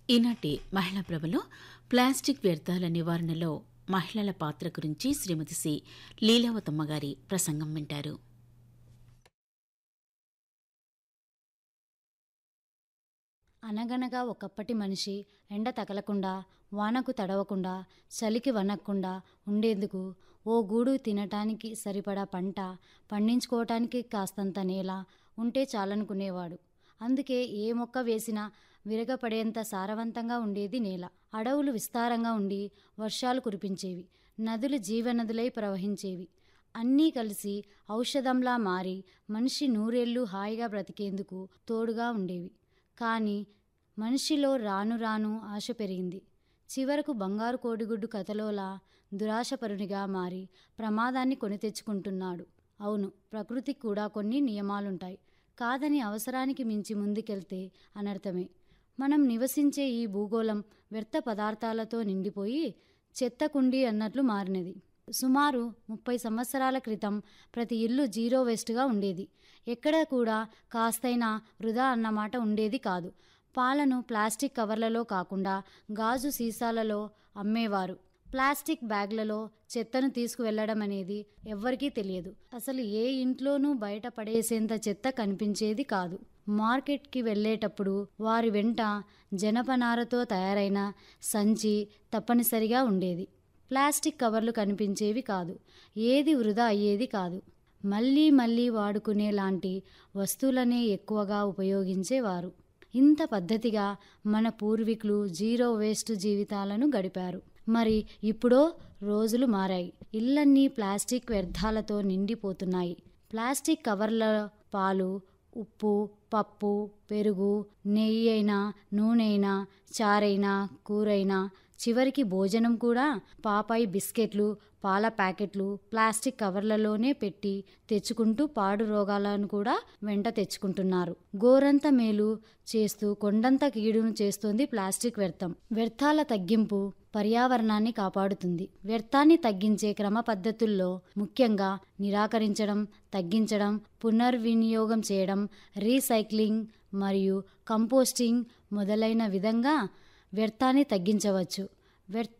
ఈనాటి మహిళా ప్రభలో ప్లాస్టిక్ వ్యర్థాల నివారణలో మహిళల పాత్ర గురించి శ్రీమతి సి లీలావతమ్మ గారి ప్రసంగం వింటారు అనగనగా ఒకప్పటి మనిషి ఎండ తగలకుండా వానకు తడవకుండా చలికి వనక్కుండా ఉండేందుకు ఓ గూడు తినటానికి సరిపడా పంట పండించుకోవటానికి కాస్తంత నేల ఉంటే చాలనుకునేవాడు అందుకే ఏ మొక్క వేసినా విరగపడేంత సారవంతంగా ఉండేది నేల అడవులు విస్తారంగా ఉండి వర్షాలు కురిపించేవి నదులు జీవనదులై ప్రవహించేవి అన్నీ కలిసి ఔషధంలా మారి మనిషి నూరేళ్లు హాయిగా బ్రతికేందుకు తోడుగా ఉండేవి కానీ మనిషిలో రాను రాను ఆశ పెరిగింది చివరకు బంగారు కోడిగుడ్డు కథలోలా దురాశపరునిగా మారి ప్రమాదాన్ని కొని తెచ్చుకుంటున్నాడు అవును ప్రకృతికి కూడా కొన్ని నియమాలుంటాయి కాదని అవసరానికి మించి ముందుకెళ్తే అనర్థమే మనం నివసించే ఈ భూగోళం వ్యర్థ పదార్థాలతో నిండిపోయి చెత్త కుండి అన్నట్లు మారినది సుమారు ముప్పై సంవత్సరాల క్రితం ప్రతి ఇల్లు జీరో వేస్ట్గా ఉండేది ఎక్కడ కూడా కాస్తైనా వృధా అన్నమాట ఉండేది కాదు పాలను ప్లాస్టిక్ కవర్లలో కాకుండా గాజు సీసాలలో అమ్మేవారు ప్లాస్టిక్ బ్యాగ్లలో చెత్తను తీసుకువెళ్లడం అనేది ఎవ్వరికీ తెలియదు అసలు ఏ ఇంట్లోనూ బయట పడేసేంత చెత్త కనిపించేది కాదు మార్కెట్కి వెళ్ళేటప్పుడు వారి వెంట జనపనారతో తయారైన సంచి తప్పనిసరిగా ఉండేది ప్లాస్టిక్ కవర్లు కనిపించేవి కాదు ఏది వృధా అయ్యేది కాదు మళ్ళీ మళ్ళీ వాడుకునే లాంటి వస్తువులనే ఎక్కువగా ఉపయోగించేవారు ఇంత పద్ధతిగా మన పూర్వీకులు జీరో వేస్ట్ జీవితాలను గడిపారు మరి ఇప్పుడో రోజులు మారాయి ఇళ్ళన్నీ ప్లాస్టిక్ వ్యర్థాలతో నిండిపోతున్నాయి ప్లాస్టిక్ కవర్ల పాలు ఉప్పు పప్పు పెరుగు నెయ్యి అయినా నూనె అయినా చారైనా కూరైనా చివరికి భోజనం కూడా పాపాయి బిస్కెట్లు పాల ప్యాకెట్లు ప్లాస్టిక్ కవర్లలోనే పెట్టి తెచ్చుకుంటూ పాడు రోగాలను కూడా వెంట తెచ్చుకుంటున్నారు గోరంత మేలు చేస్తూ కొండంత కీడును చేస్తోంది ప్లాస్టిక్ వ్యర్థం వ్యర్థాల తగ్గింపు పర్యావరణాన్ని కాపాడుతుంది వ్యర్థాన్ని తగ్గించే క్రమ పద్ధతుల్లో ముఖ్యంగా నిరాకరించడం తగ్గించడం పునర్వినియోగం చేయడం రీసైక్లింగ్ మరియు కంపోస్టింగ్ మొదలైన విధంగా వ్యర్థాన్ని తగ్గించవచ్చు వ్యర్థ